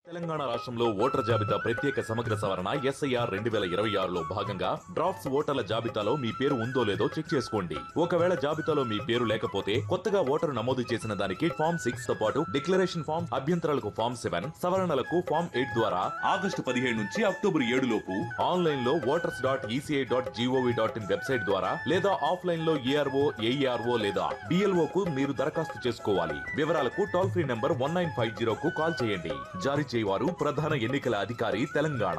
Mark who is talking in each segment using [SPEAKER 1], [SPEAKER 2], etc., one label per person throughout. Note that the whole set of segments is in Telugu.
[SPEAKER 1] తెలంగాణ రాష్ట్రంలో ఓటర్ జాబితా ప్రత్యేక సమగ్ర సవరణ ఎస్ఐఆర్ రెండు వేల ఇరవై ఆరులో భాగంగా డ్రాఫ్ట్స్ ఓటర్ల జాబితాలో మీ పేరు ఉందో లేదో చెక్ చేసుకోండి ఒకవేళ జాబితాలో మీ పేరు లేకపోతే కొత్తగా ఓటరు నమోదు చేసిన దానికి ఫామ్ సిక్స్ తో పాటు డిక్లరేషన్ ఫామ్ అభ్యంతరాలకు ఫామ్ సెవెన్ సవరణలకు ఫామ్ ఎయిట్ ద్వారా ఆగస్టు పదిహేడు నుంచి అక్టోబర్ ఏడు లోపు ఆన్లైన్ లో voters dot ECI dot GOV dot in website ద్వారా లేదా ఆఫ్లైన్ లో ఏఆర్ఓ ఏఈఆర్ఓ లేదా బిఎల్ఓ కు మీరు దరఖాస్తు చేసుకోవాలి వివరాలకు toll free number one nine five zero కు కాల్ చేయండి జారీ చేయవారు ప్రధాన ఎన్నికల అధికారి తెలంగాణ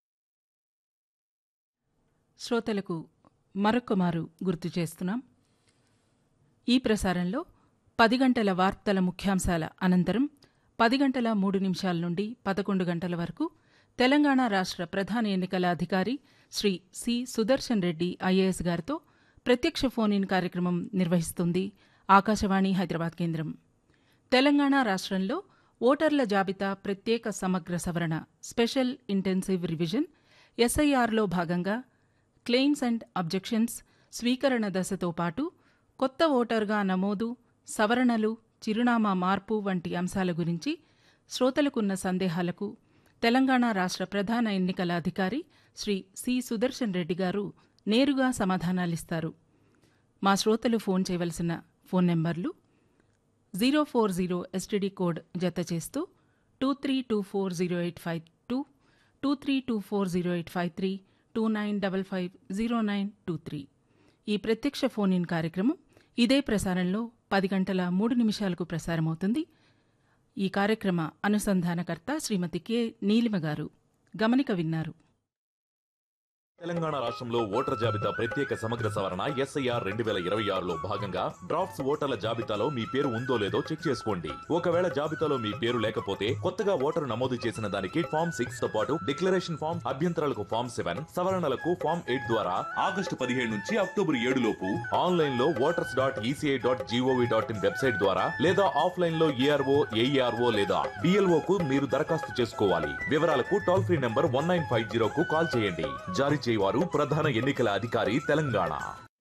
[SPEAKER 2] శ్రోతలకు మరొకమారు గుర్తు చేస్తున్నాం ఈ ప్రసారంలో పది గంటల వార్తల ముఖ్యాంశాల అనంతరం పది గంటల మూడు నిమిషాల నుండి పదకొండు గంటల వరకు తెలంగాణ రాష్ట్ర ప్రధాన ఎన్నికల అధికారి శ్రీ సి సుదర్శన్ రెడ్డి ఐఏఎస్ గారితో ప్రత్యక్ష ఫోన్ ఇన్ కార్యక్రమం నిర్వహిస్తుంది ఆకాశవాణి హైదరాబాద్ కేంద్రం తెలంగాణ రాష్ట్రంలో ఓటర్ల జాబితా ప్రత్యేక సమగ్ర సవరణ స్పెషల్ ఇంటెన్సివ్ రివిజన్ ఎస్ఐఆర్లో భాగంగా క్లెయిమ్స్ అండ్ అబ్జెక్షన్స్ స్వీకరణ దశతో పాటు కొత్త ఓటర్గా నమోదు సవరణలు చిరునామా మార్పు వంటి అంశాల గురించి శ్రోతలకున్న సందేహాలకు తెలంగాణ రాష్ట్ర ప్రధాన ఎన్నికల అధికారి శ్రీ సి సుదర్శన్ రెడ్డి గారు నేరుగా సమాధానాలిస్తారు మా శ్రోతలు ఫోన్ చేయవలసిన ఫోన్ నెంబర్లు zero four zero STD code జత చేస్తూ two three two four zero eight five two two three two four zero eight five three two nine double five zero nine two three ఈ ప్రత్యక్ష ఫోన్ ఇన్ కార్యక్రమం ఇదే ప్రసారంలో పది గంటల మూడు నిమిషాలకు ప్రసారమవుతుంది ఈ కార్యక్రమ అనుసంధానకర్త శ్రీమతి కె నీలిమ గారు గమనిక విన్నారు
[SPEAKER 1] తెలంగాణ రాష్ట్రంలో ఓటర్ జాబితా ప్రత్యేక సమగ్ర సవరణ ఎస్ఐఆర్ రెండు వేల ఇరవై ఆరులో భాగంగా డ్రాఫ్ట్స్ ఓటర్ల జాబితాలో మీ పేరు ఉందో లేదో చెక్ చేసుకోండి ఒకవేళ జాబితాలో మీ పేరు లేకపోతే కొత్తగా ఓటరు నమోదు చేసిన దానికి ఫామ్ సిక్స్ తో పాటు డిక్లరేషన్ ఫామ్ అభ్యంతరాలకు ఫామ్ సెవెన్ సవరణలకు ఫామ్ ఎయిట్ ద్వారా ఆగస్టు పదిహేడు నుంచి అక్టోబర్ ఏడు లోపు ఆన్లైన్ లో voters dot ECI dot GOV dot in website ద్వారా లేదా ఆఫ్లైన్ లో ఏఆర్ఓ ఏఈఆర్ఓ లేదా బిఎల్ఓ కు మీరు దరఖాస్తు చేసుకోవాలి వివరాలకు toll free number one nine five zero కు కాల్ చేయండి జారీ చేయవారు ప్రధాన ఎన్నికల అధికారి తెలంగాణ